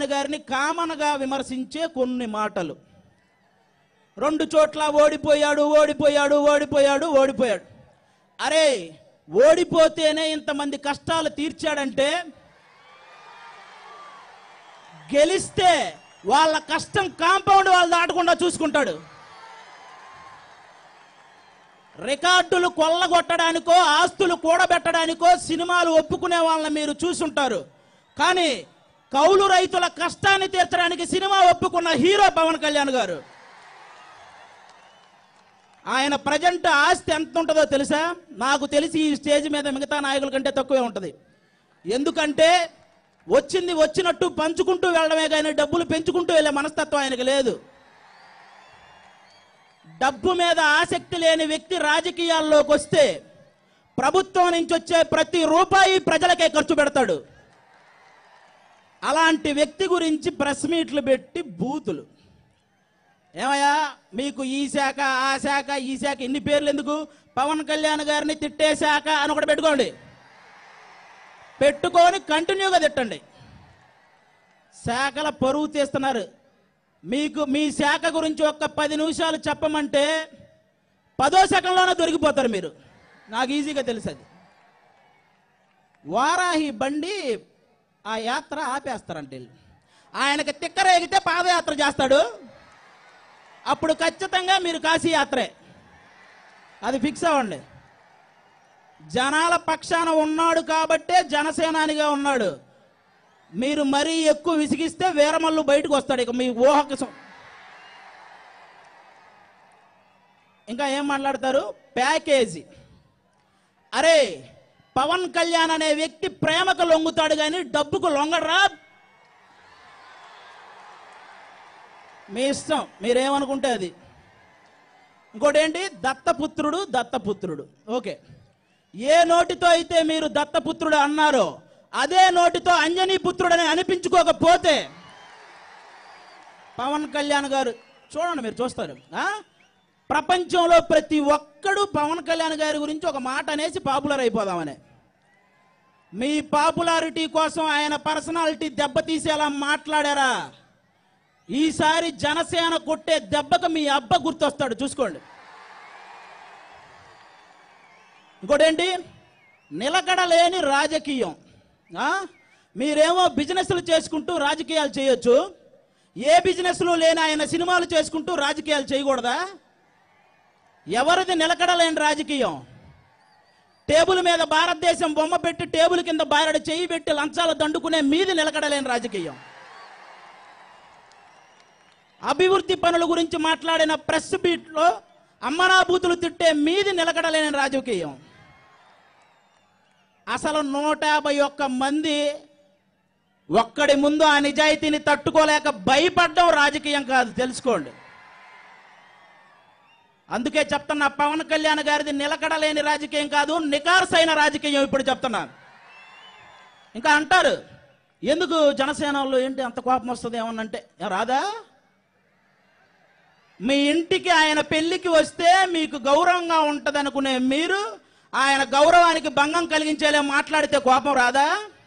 కళ్యాణ్ గారిని కామన్గా విమర్శించే కొన్ని మాటలు రెండు చోట్ల ఓడిపోయాడు ఓడిపోయాడు ఓడిపోయాడు ఓడిపోయాడు అరే ఓడిపోతేనే ఇంతమంది కష్టాలు తీర్చాడంటే గెలిస్తే వాళ్ళ కష్టం కాంపౌండ్ వాళ్ళు దాటకుండా చూసుకుంటాడు రికార్డులు కొల్లగొట్టడానికో ఆస్తులు కూడబెట్టడానికో సినిమాలు ఒప్పుకునే వాళ్ళని మీరు చూసుంటారు కానీ కౌలు రైతుల కష్టాన్ని తీర్చడానికి సినిమా ఒప్పుకున్న హీరో పవన్ కళ్యాణ్ గారు ఆయన ప్రజెంట్ ఆస్తి ఎంత ఉంటుందో తెలుసా నాకు తెలిసి ఈ స్టేజ్ మీద మిగతా నాయకుల కంటే తక్కువే ఉంటుంది ఎందుకంటే వచ్చింది వచ్చినట్టు పంచుకుంటూ వెళ్ళడమే కానీ డబ్బులు పెంచుకుంటూ వెళ్ళే మనస్తత్వం ఆయనకు లేదు డబ్బు మీద ఆసక్తి లేని వ్యక్తి రాజకీయాల్లోకి వస్తే ప్రభుత్వం నుంచి వచ్చే ప్రతి రూపాయి ప్రజలకే ఖర్చు పెడతాడు అలాంటి వ్యక్తి గురించి ప్రెస్ మీట్లు పెట్టి బూతులు ఏమయ్యా మీకు ఈ శాఖ ఆ శాఖ ఈ శాఖ ఇన్ని పేర్లు ఎందుకు పవన్ కళ్యాణ్ గారిని తిట్టే శాఖ అని ఒకటి పెట్టుకోండి పెట్టుకొని కంటిన్యూగా తిట్టండి శాఖల పరువు తీస్తున్నారు మీకు మీ శాఖ గురించి ఒక్క పది నిమిషాలు చెప్పమంటే పదో సెకండ్లోనే దొరికిపోతారు మీరు నాకు ఈజీగా తెలుసు అది వారాహి బండి ఆ యాత్ర ఆపేస్తారంట వీళ్ళు. ఆయనకి తిక్కరేగితే పాదయాత్ర చేస్తాడు అప్పుడు ఖచ్చితంగా మీరు కాశీ యాత్రే అది ఫిక్స్ అవ్వండి జనాల పక్షాన ఉన్నాడు కాబట్టే జనసేనానిగా ఉన్నాడు మీరు మరీ ఎక్కువ విసిగిస్తే వీరమల్లు బయటకు వస్తాడు ఇక మీ ఊహకు సం- ఇంకా ఏం మాట్లాడతారు ప్యాకేజీ అరే పవన్ కళ్యాణ్ అనే వ్యక్తి ప్రేమకు లొంగుతాడు కానీ డబ్బుకు లొంగడరా మీ ఇష్టం మీరేమనుకుంటే అది ఇంకోటి ఏంటి దత్తపుత్రుడు దత్తపుత్రుడు ఓకే ఏ నోటితో అయితే మీరు దత్తపుత్రుడు అన్నారో అదే నోటితో అంజనీ పుత్రుడని అనిపించుకోకపోతే పవన్ కళ్యాణ్ గారు చూడండి మీరు చూస్తారు ఆ? ప్రపంచంలో ప్రతి ఒక్కడు పవన్ కళ్యాణ్ గారి గురించి ఒక మాట అనేసి పాపులర్ అయిపోదామని మీ పాపులారిటీ కోసం ఆయన పర్సనాలిటీ దెబ్బతీసేలా మాట్లాడారా ఈసారి జనసేన కొట్టే దెబ్బకు మీ అబ్బ గుర్తొస్తాడు చూసుకోండి ఇంకోటేంటి నిలకడలేని రాజకీయం ఆ? మీరేమో బిజినెస్లు చేసుకుంటూ రాజకీయాలు చేయొచ్చు ఏ బిజినెస్లు లేని ఆయన సినిమాలు చేసుకుంటూ రాజకీయాలు చేయకూడదా ఎవరిది నిలకడలేని రాజకీయం టేబుల్ మీద భారతదేశం బొమ్మ పెట్టి టేబుల్ కింద బారడు చేయి పెట్టి లంచాలు దండుకునే మీది నిలకడలేని రాజకీయం అభివృద్ధి పనుల గురించి మాట్లాడిన ప్రెస్ బీట్లో అమ్మనాభూతులు తిట్టే మీది నిలకడలేని రాజకీయం అసలు నూట యాభై ఒక్క మంది ఒక్కడి ముందు ఆ నిజాయితీని తట్టుకోలేక భయపడడం రాజకీయం కాదు తెలుసుకోండి అందుకే చెప్తున్నా పవన్ కళ్యాణ్ గారిది నిలకడలేని రాజకీయం కాదు నికార్సైన రాజకీయం ఇప్పుడు చెప్తున్నాను ఇంకా అంటారు ఎందుకు జనసేన వాళ్ళు ఏంటి అంత కోపం వస్తుంది ఏమన్నంటే "ఏ, రాదా మీ ఇంటికి ఆయన పెళ్లికి వస్తే మీకు గౌరవంగా ఉంటది అనుకునే మీరు ఆయన గౌరవానికి భంగం కలిగించేలా మాట్లాడితే కోపం రాదా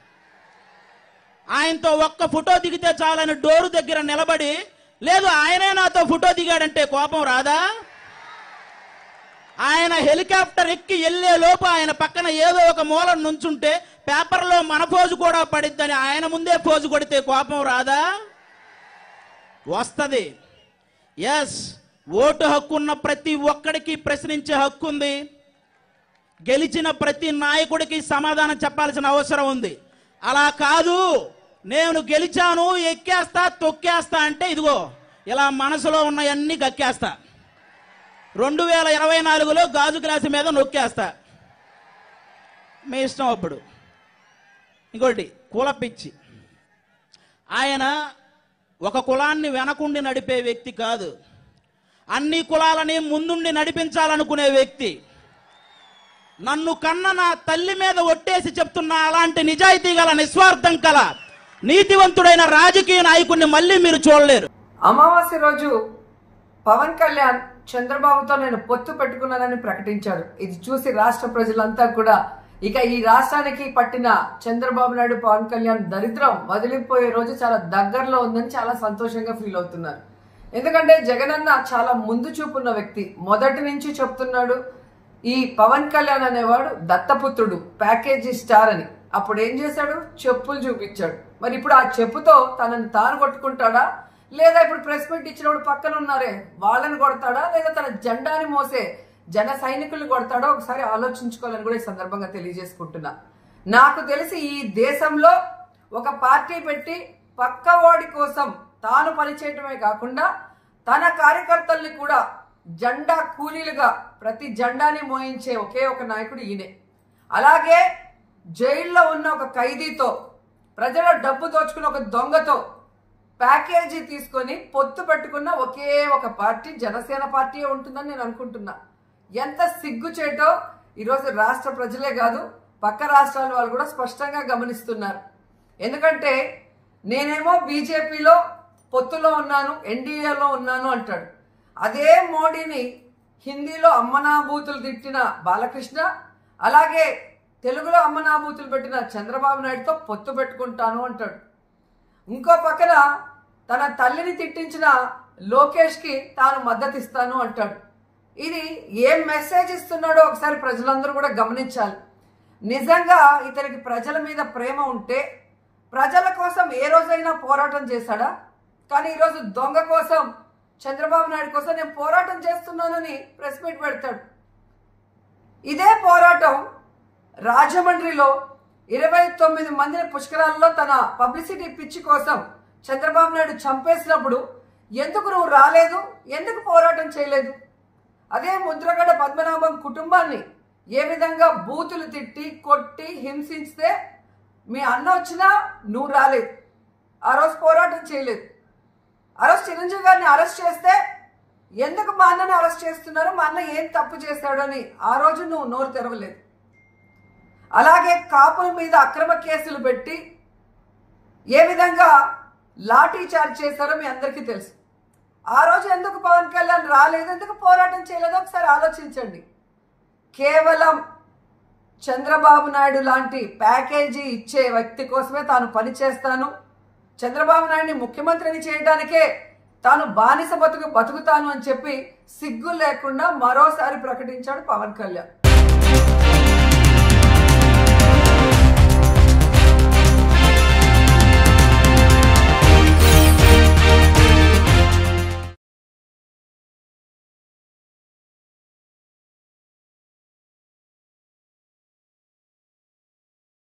ఆయనతో ఒక్క ఫోటో దిగితే చాలని డోరు దగ్గర నిలబడి లేదు ఆయనే నాతో ఫోటో దిగాడంటే కోపం రాదా ఆయన హెలికాప్టర్ ఎక్కి వెళ్లే లోపు ఆయన పక్కన ఏదో ఒక మూల నుంచుంటే పేపర్లో మన పోజు కూడా పడిద్దని ఆయన ముందే పోజు కొడితే కోపం రాదా వస్తది ఎస్ ఓటు హక్కు ఉన్న ప్రతి ఒక్కడికి ప్రశ్నించే హక్కు ఉంది గెలిచిన ప్రతి నాయకుడికి సమాధానం చెప్పాల్సిన అవసరం ఉంది అలా కాదు నేను గెలిచాను ఎక్కేస్తా తొక్కేస్తా అంటే ఇదిగో ఇలా మనసులో ఉన్నవన్నీ గక్కేస్తా రెండు వేల ఇరవై నాలుగులో గాజు గ్లాసు మీద నొక్కేస్తా మీ ఇష్టం అప్పుడు ఇంకోటి కుల పిచ్చి ఆయన ఒక కులాన్ని వెనకుండి నడిపే వ్యక్తి కాదు అన్ని కులాలని ముందుండి నడిపించాలనుకునే వ్యక్తి నన్ను కన్న నా తల్లి మీద ఒట్టేసి చెప్తున్న అలాంటి నిజాయితీ గల నిస్వార్థం కల నీతివంతుడైన రాజకీయ నాయకుడిని మళ్ళీ మీరు చూడలేరు అమావాస్య రోజు పవన్ కళ్యాణ్ చంద్రబాబుతో నేను పొత్తు పెట్టుకున్నానని ప్రకటించాడు ఇది చూసి రాష్ట్ర ప్రజలంతా కూడా ఇక ఈ రాష్ట్రానికి పట్టిన చంద్రబాబు నాయుడు పవన్ కళ్యాణ్ దరిద్రం వదిలిపోయే రోజు చాలా దగ్గరలో ఉందని చాలా సంతోషంగా ఫీల్ అవుతున్నారు ఎందుకంటే జగనన్న చాలా ముందు చూపున్న వ్యక్తి మొదటి నుంచి చెప్తున్నాడు ఈ పవన్ కళ్యాణ్ అనేవాడు దత్తపుత్రుడు ప్యాకేజీ స్టార్ అని అప్పుడు ఏం చేశాడు చెప్పులు చూపించాడు మరి ఇప్పుడు ఆ చెప్పుతో తనని తాను కొట్టుకుంటాడా లేదా ఇప్పుడు ప్రెస్ మీట్ ఇచ్చినప్పుడు పక్కన ఉన్నారే వాళ్ళని కొడతాడా లేదా తన జెండాని మోసే జన సైనికులు కొడతాడో ఒకసారి ఆలోచించుకోవాలని కూడా ఈ సందర్భంగా తెలియజేసుకుంటున్నా నాకు తెలిసి ఈ దేశంలో ఒక పార్టీ పెట్టి పక్కవాడి కోసం తాను పనిచేయటమే కాకుండా తన కార్యకర్తల్ని కూడా జెండా కూలీలుగా ప్రతి జెండాని మోయించే ఒకే ఒక నాయకుడు ఈయనే అలాగే జైల్లో ఉన్న ఒక ఖైదీతో ప్రజల డబ్బు దోచుకున్న ఒక దొంగతో ప్యాకేజీ తీసుకొని పొత్తు పెట్టుకున్న ఒకే ఒక పార్టీ జనసేన పార్టీ ఉంటుందని నేను అనుకుంటున్నా ఎంత సిగ్గుచేటో ఈరోజు రాష్ట్ర ప్రజలే కాదు పక్క రాష్ట్రాల వాళ్ళు కూడా స్పష్టంగా గమనిస్తున్నారు ఎందుకంటే నేనేమో బీజేపీలో పొత్తులో ఉన్నాను ఎన్డీఏలో ఉన్నాను అంటాడు అదే మోడీని హిందీలో అమ్మనాభూతులు తిట్టిన బాలకృష్ణ అలాగే తెలుగులో అమ్మనాభూతులు పెట్టిన చంద్రబాబు నాయుడుతో పొత్తు పెట్టుకుంటాను అంటాడు ఇంకో పక్కన తన తల్లిని తిట్టించిన లోకేష్కి తాను మద్దతు ఇస్తాను అంటాడు ఇది ఏం మెసేజ్ ఇస్తున్నాడో ఒకసారి ప్రజలందరూ కూడా గమనించాలి నిజంగా ఇతనికి ప్రజల మీద ప్రేమ ఉంటే ప్రజల కోసం ఏ రోజైనా పోరాటం చేశాడా కానీ ఈరోజు దొంగ కోసం చంద్రబాబు నాయుడు కోసం నేను పోరాటం చేస్తున్నానని ప్రెస్ మీట్ పెడతాడు ఇదే పోరాటం రాజమండ్రిలో ఇరవై తొమ్మిది మందిని పుష్కరాల్లో తన పబ్లిసిటీ పిచ్చి కోసం చంద్రబాబు నాయుడు చంపేసినప్పుడు ఎందుకు నువ్వు రాలేదు ఎందుకు పోరాటం చేయలేదు అదే ముద్రగడ పద్మనాభం కుటుంబాన్ని ఏ విధంగా బూతులు తిట్టి కొట్టి హింసిస్తే మీ అన్న వచ్చినా నువ్వు రాలేదు ఆ రోజు పోరాటం చేయలేదు ఆ రోజు చిరంజీవి గారిని అరెస్ట్ చేస్తే ఎందుకు మా అన్నని అరెస్ట్ చేస్తున్నారు మా అన్న ఏం తప్పు చేశాడు అని ఆ రోజు నువ్వు నోరు తెరవలేదు అలాగే కాపుల మీద అక్రమ కేసులు పెట్టి ఏ విధంగా లాఠీ చార్జ్ చేశారో మీ అందరికీ తెలుసు ఆ రోజు ఎందుకు పవన్ కళ్యాణ్ రాలేదు ఎందుకు పోరాటం చేయలేదో ఒకసారి ఆలోచించండి కేవలం చంద్రబాబు నాయుడు లాంటి ప్యాకేజీ ఇచ్చే వ్యక్తి కోసమే తాను పనిచేస్తాను చంద్రబాబు నాయుడిని ముఖ్యమంత్రిని చేయడానికే తాను బానిస బతుకు బతుకుతాను అని చెప్పి సిగ్గు లేకుండా మరోసారి ప్రకటించాడు పవన్ కళ్యాణ్